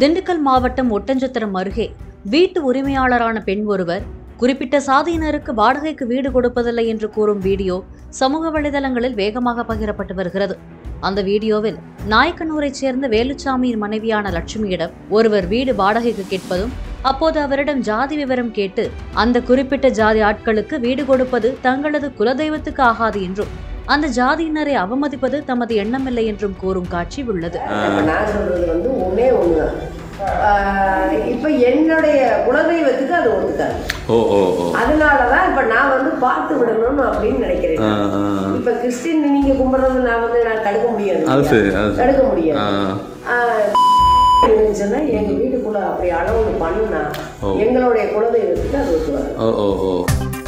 திண்டுக்கல் மாவட்டம் ஒட்டஞ்சத்திரம் அருகே வீட்டு உரிமையாளரான பெண் ஒருவர் குறிப்பிட்ட சாதியினருக்கு வாடகைக்கு வீடு கொடுப்பதில்லை என்று கூறும் வீடியோ சமூக வலைதளங்களில் வேகமாக பகிரப்பட்டு வருகிறது அந்த வீடியோவில் நாயக்கனூரைச் சேர்ந்த வேலுச்சாமியின் மனைவியான லட்சுமியிடம் ஒருவர் வீடு வாடகைக்கு கேட்பதும் அப்போது அவரிடம் ஜாதி விவரம் கேட்டு அந்த குறிப்பிட்ட ஜாதி ஆட்களுக்கு வீடு கொடுப்பது தங்களது குலதெய்வத்துக்கு ஆகாது என்றும் அந்த ஜாதியினரை அவமதிப்பது தமது எண்ணமில்லை என்றும் கூறும் காட்சி உள்ளது இப்ப நான் சொல்றது வந்து ஒண்ணே ஒண்ணுதான் ஆஹ் இப்ப என்னுடைய குலதெய்வத்துக்கு அது ஒத்துக்காது ஓ ஓ ஓ அதனாலதான் இப்ப நான் வந்து பார்த்து விடணும்னு அப்படின்னு நினைக்கிறேன் ஆ, ஆ. இப்ப கிறிஸ்டின் நீங்க கும்பிடுறது நான் வந்து நான் தடுக்க முடியாது அது சரி அது சரி தடுக்க ஆ முடியாது ஆஹ் இருந்துச்சுன்னா எங்க வீட்டுக்குள்ள அப்படி அளவு பண்ணுனா ஓ. எங்களுடைய குலதெய்வத்துக்கு அது ஒத்து வரும் ஓ ஓ ஓ